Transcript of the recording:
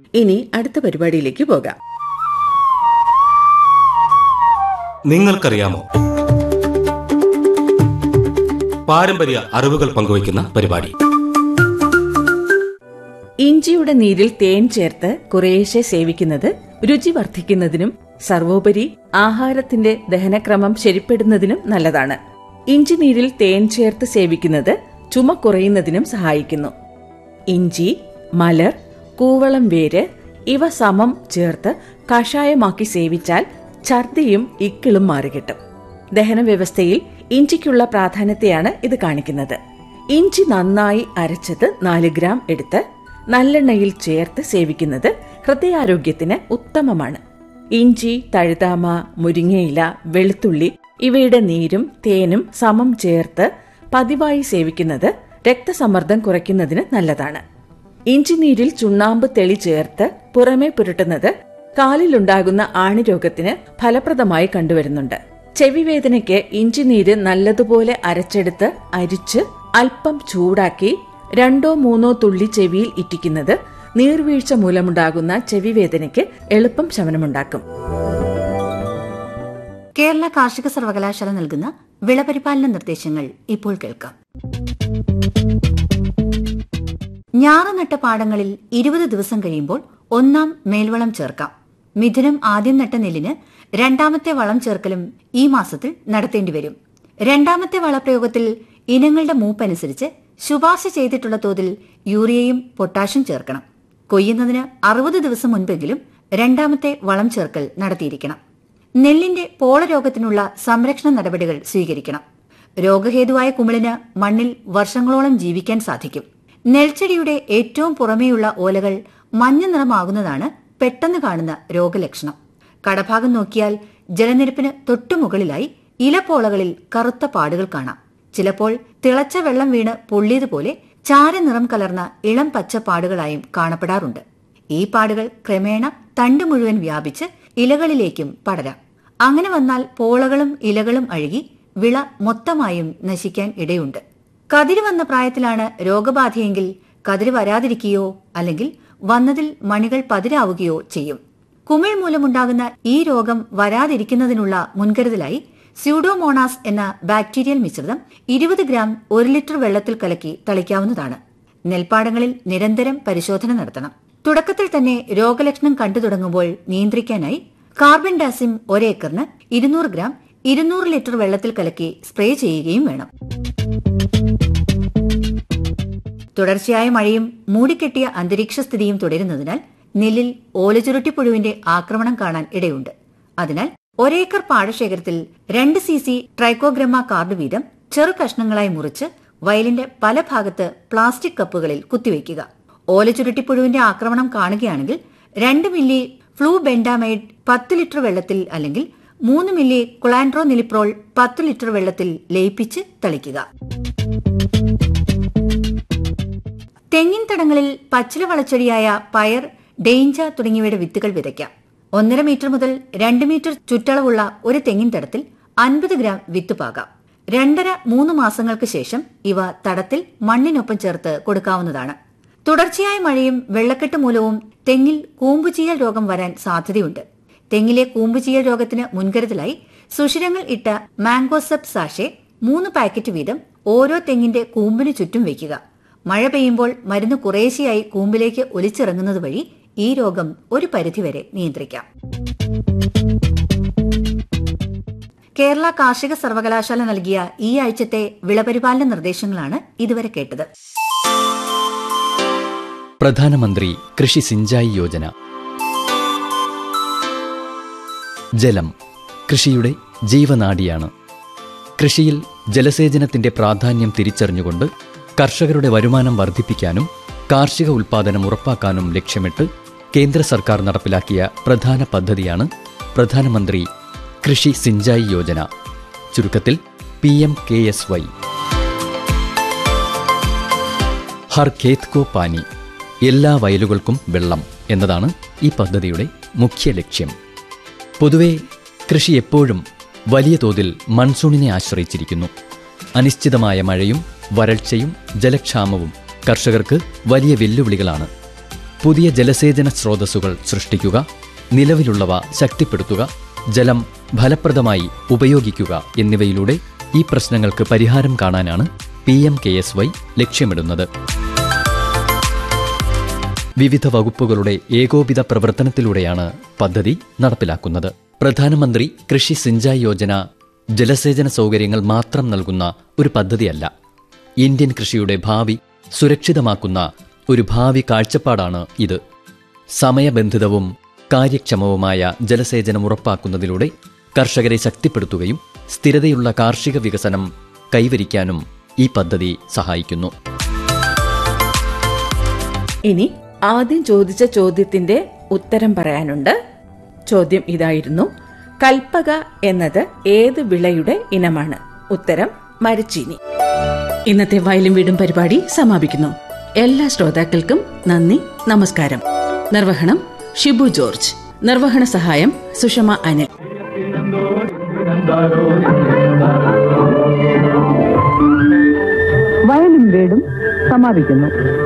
ഇനി അടുത്ത പരിപാടിയിലേക്ക് പോകാം നിങ്ങൾക്കറിയാമോ പാരമ്പര്യ അറിവുകൾ പങ്കുവയ്ക്കുന്ന പരിപാടി ഇഞ്ചിയുടെ നീരിൽ തേൻ ചേർത്ത് കുറേശ്ശെ സേവിക്കുന്നത് രുചി വർദ്ധിക്കുന്നതിനും സർവോപരി ആഹാരത്തിന്റെ ദഹനക്രമം ശരിപ്പെടുന്നതിനും നല്ലതാണ് ഇഞ്ചി നീരിൽ തേൻ ചേർത്ത് സേവിക്കുന്നത് ചുമ കുറയുന്നതിനും സഹായിക്കുന്നു ഇഞ്ചി മലർ കൂവളം വേര് ഇവ സമം ചേർത്ത് കഷായമാക്കി സേവിച്ചാൽ ഛർദിയും ഇക്കിളും മാറികിട്ടും ദഹന വ്യവസ്ഥയിൽ ഇഞ്ചിക്കുള്ള പ്രാധാന്യത്തെയാണ് ഇത് കാണിക്കുന്നത് ഇഞ്ചി നന്നായി അരച്ചത് നാല് ഗ്രാം എടുത്ത് നല്ലെണ്ണയിൽ ചേർത്ത് സേവിക്കുന്നത് ഹൃദയാരോഗ്യത്തിന് ഉത്തമമാണ് ഇഞ്ചി തഴുതാമ മുരിങ്ങയില വെളുത്തുള്ളി ഇവയുടെ നീരും തേനും സമം ചേർത്ത് പതിവായി സേവിക്കുന്നത് രക്തസമ്മർദ്ദം കുറയ്ക്കുന്നതിന് നല്ലതാണ് ഇഞ്ചി നീരിൽ ചുണ്ണാമ്പ് തെളി ചേർത്ത് പുറമെ പുരട്ടുന്നത് കാലിലുണ്ടാകുന്ന ആണിരോഗത്തിന് ഫലപ്രദമായി കണ്ടുവരുന്നുണ്ട് ചെവിവേദനയ്ക്ക് ഇഞ്ചി നീര് നല്ലതുപോലെ അരച്ചെടുത്ത് അരിച്ച് അല്പം ചൂടാക്കി രണ്ടോ മൂന്നോ തുള്ളി ചെവിയിൽ ഇറ്റിക്കുന്നത് നീർവീഴ്ച മൂലമുണ്ടാകുന്ന ചെവിവേദനയ്ക്ക് എളുപ്പം ശമനമുണ്ടാക്കും കേരള കാർഷിക സർവകലാശാല നൽകുന്ന വിളപരിപാലന നിർദ്ദേശങ്ങൾ ഇപ്പോൾ കേൾക്കാം ഞാറ് നട്ട പാടങ്ങളിൽ ഇരുപത് ദിവസം കഴിയുമ്പോൾ ഒന്നാം മേൽവളം ചേർക്കാം മിഥുനം ആദ്യം നട്ട നെല്ലിന് രണ്ടാമത്തെ വളം ചേർക്കലും ഈ മാസത്തിൽ നടത്തേണ്ടി വരും രണ്ടാമത്തെ വളപ്രയോഗത്തിൽ ഇനങ്ങളുടെ മൂപ്പനുസരിച്ച് ശുപാർശ ചെയ്തിട്ടുള്ള തോതിൽ യൂറിയയും പൊട്ടാഷ്യം ചേർക്കണം കൊയ്യുന്നതിന് അറുപത് ദിവസം മുൻപെങ്കിലും രണ്ടാമത്തെ വളം ചേർക്കൽ നടത്തിയിരിക്കണം നെല്ലിന്റെ പോളരോഗത്തിനുള്ള സംരക്ഷണ നടപടികൾ സ്വീകരിക്കണം രോഗഹേതുവായ കുമിളിന് മണ്ണിൽ വർഷങ്ങളോളം ജീവിക്കാൻ സാധിക്കും നെൽച്ചെടിയുടെ ഏറ്റവും പുറമേയുള്ള ഓലകൾ മഞ്ഞ നിറമാകുന്നതാണ് പെട്ടെന്ന് കാണുന്ന രോഗലക്ഷണം കടഭാഗം നോക്കിയാൽ ജലനിരപ്പിന് തൊട്ടുമുകളിലായി ഇലപ്പോളകളിൽ കറുത്ത പാടുകൾ കാണാം ചിലപ്പോൾ തിളച്ച വെള്ളം വീണ് പൊള്ളിയതുപോലെ ചാരനിറം കലർന്ന ഇളം പച്ച പാടുകളായും കാണപ്പെടാറുണ്ട് ഈ പാടുകൾ ക്രമേണ തണ്ട് മുഴുവൻ വ്യാപിച്ച് ഇലകളിലേക്കും പടരാം അങ്ങനെ വന്നാൽ പോളകളും ഇലകളും അഴുകി വിള മൊത്തമായും നശിക്കാൻ ഇടയുണ്ട് കതിര് വന്ന പ്രായത്തിലാണ് രോഗബാധയെങ്കിൽ കതിര് വരാതിരിക്കുകയോ അല്ലെങ്കിൽ വന്നതിൽ മണികൾ പതിരാവുകയോ ചെയ്യും കുമിൾ മൂലമുണ്ടാകുന്ന ഈ രോഗം വരാതിരിക്കുന്നതിനുള്ള മുൻകരുതലായി സ്യൂഡോമോണാസ് എന്ന ബാക്ടീരിയൽ മിശ്രിതം ഇരുപത് ഗ്രാം ഒരു ലിറ്റർ വെള്ളത്തിൽ കലക്കി തളിക്കാവുന്നതാണ് നെൽപ്പാടങ്ങളിൽ നിരന്തരം പരിശോധന നടത്തണം തുടക്കത്തിൽ തന്നെ രോഗലക്ഷണം കണ്ടു തുടങ്ങുമ്പോൾ നിയന്ത്രിക്കാനായി കാർബൺ ഡാസിം ഒരേക്കറിന് ഇരുന്നൂറ് ഗ്രാം ഇരുന്നൂറ് ലിറ്റർ വെള്ളത്തിൽ കലക്കി സ്പ്രേ ചെയ്യുകയും വേണം തുടർച്ചയായ മഴയും മൂടിക്കെട്ടിയ അന്തരീക്ഷ സ്ഥിതിയും തുടരുന്നതിനാൽ നെല്ലിൽ ഓലചുരുട്ടിപ്പുഴുവിന്റെ ആക്രമണം കാണാൻ ഇടയുണ്ട് അതിനാൽ ഒരേക്കർ പാടശേഖരത്തിൽ രണ്ട് സി സി ട്രൈക്കോഗ്രമ കാർഡ് വീതം ചെറു കഷ്ണങ്ങളായി മുറിച്ച് വയലിന്റെ പല ഭാഗത്ത് പ്ലാസ്റ്റിക് കപ്പുകളിൽ കുത്തിവയ്ക്കുക ഓലചുരുട്ടിപ്പുഴുവിന്റെ ആക്രമണം കാണുകയാണെങ്കിൽ രണ്ട് മില്ലി ഫ്ലൂ ബെൻഡാമൈഡ് പത്ത് ലിറ്റർ വെള്ളത്തിൽ അല്ലെങ്കിൽ മൂന്ന് മില്ലി കുളാൻഡ്രോ നിലിപ്രോൾ പത്ത് ലിറ്റർ വെള്ളത്തിൽ ലയിപ്പിച്ച് തളിക്കുക തെങ്ങിൻ തടങ്ങളിൽ പച്ചില വളച്ചെടിയായ പയർ ഡെയിഞ്ച തുടങ്ങിയവയുടെ വിത്തുകൾ വിതയ്ക്കാം ഒന്നര മീറ്റർ മുതൽ രണ്ട് മീറ്റർ ചുറ്റളവുള്ള ഒരു തെങ്ങിൻ തടത്തിൽ അൻപത് ഗ്രാം വിത്ത് പാകാം രണ്ടര മൂന്ന് മാസങ്ങൾക്ക് ശേഷം ഇവ തടത്തിൽ മണ്ണിനൊപ്പം ചേർത്ത് കൊടുക്കാവുന്നതാണ് തുടർച്ചയായ മഴയും വെള്ളക്കെട്ട് മൂലവും തെങ്ങിൽ കൂമ്പുചീയൽ രോഗം വരാൻ സാധ്യതയുണ്ട് തെങ്ങിലെ കൂമ്പുചീയൽ രോഗത്തിന് മുൻകരുതലായി സുഷിരങ്ങൾ ഇട്ട മാംഗോസെപ് സാഷെ മൂന്ന് പാക്കറ്റ് വീതം ഓരോ തെങ്ങിന്റെ കൂമ്പിന് ചുറ്റും വയ്ക്കുക മഴ പെയ്യുമ്പോൾ മരുന്ന് കുറേശ്ശെയായി കൂമ്പിലേക്ക് ഒലിച്ചിറങ്ങുന്നത് വഴി ഈ രോഗം ഒരു പരിധിവരെ നിയന്ത്രിക്കാം കേരള കാർഷിക സർവകലാശാല നൽകിയ ഈ ആഴ്ചത്തെ വിളപരിപാലന നിർദ്ദേശങ്ങളാണ് ഇതുവരെ കേട്ടത് പ്രധാനമന്ത്രി കൃഷി സിഞ്ചായി യോജന ജലം കൃഷിയുടെ ജീവനാഡിയാണ് കൃഷിയിൽ ജലസേചനത്തിന്റെ പ്രാധാന്യം തിരിച്ചറിഞ്ഞുകൊണ്ട് കർഷകരുടെ വരുമാനം വർദ്ധിപ്പിക്കാനും കാർഷിക ഉൽപ്പാദനം ഉറപ്പാക്കാനും ലക്ഷ്യമിട്ട് കേന്ദ്ര സർക്കാർ നടപ്പിലാക്കിയ പ്രധാന പദ്ധതിയാണ് പ്രധാനമന്ത്രി കൃഷി സിഞ്ചായി യോജന ചുരുക്കത്തിൽ P M K S Y Har Khet Ko Pani എല്ലാ വയലുകൾക്കും വെള്ളം എന്നതാണ് ഈ പദ്ധതിയുടെ മുഖ്യ ലക്ഷ്യം പൊതുവെ കൃഷി എപ്പോഴും വലിയ തോതിൽ മൺസൂണിനെ ആശ്രയിച്ചിരിക്കുന്നു അനിശ്ചിതമായ മഴയും വരൾച്ചയും ജലക്ഷാമവും കർഷകർക്ക് വലിയ വെല്ലുവിളികളാണ് പുതിയ ജലസേചന സ്രോതസ്സുകൾ സൃഷ്ടിക്കുക നിലവിലുള്ളവ ശക്തിപ്പെടുത്തുക ജലം ഫലപ്രദമായി ഉപയോഗിക്കുക എന്നിവയിലൂടെ ഈ പ്രശ്നങ്ങൾക്ക് പരിഹാരം കാണാനാണ് P M K S Y ലക്ഷ്യമിടുന്നത് വിവിധ വകുപ്പുകളുടെ ഏകോപിത പ്രവർത്തനത്തിലൂടെയാണ് പദ്ധതി നടപ്പിലാക്കുന്നത് പ്രധാനമന്ത്രി കൃഷി സിഞ്ചായ് യോജന ജലസേചന സൗകര്യങ്ങൾ മാത്രം നൽകുന്ന ഒരു പദ്ധതിയല്ല ഇന്ത്യൻ കൃഷിയുടെ ഭാവി സുരക്ഷിതമാക്കുന്ന ഒരു ഭാവി കാഴ്ചപ്പാടാണ് ഇത് സമയബന്ധിതവും കാര്യക്ഷമവുമായ ജലസേചനം ഉറപ്പാക്കുന്നതിലൂടെ കർഷകരെ ശക്തിപ്പെടുത്തുകയും സ്ഥിരതയുള്ള കാർഷിക വികസനം കൈവരിക്കാനും ഈ പദ്ധതി സഹായിക്കുന്നു ഇനി ആദ്യം ചോദിച്ച ചോദ്യത്തിന്റെ ഉത്തരം പറയാനുണ്ട് ചോദ്യം ഇതായിരുന്നു കൽപ്പക എന്നത് ഏത് വിളയുടെ ഇനമാണ് ഉത്തരം മരച്ചീനി ഇന്നത്തെ വയലും വീടും പരിപാടി സമാപിക്കുന്നു എല്ലാ ശ്രോതാക്കൾക്കും നന്ദി നമസ്കാരം നിർവഹണം ഷിബു ജോർജ് നിർവഹണ സഹായം സുഷമ അനിൽ വയലും വീടും സമാപിക്കുന്നു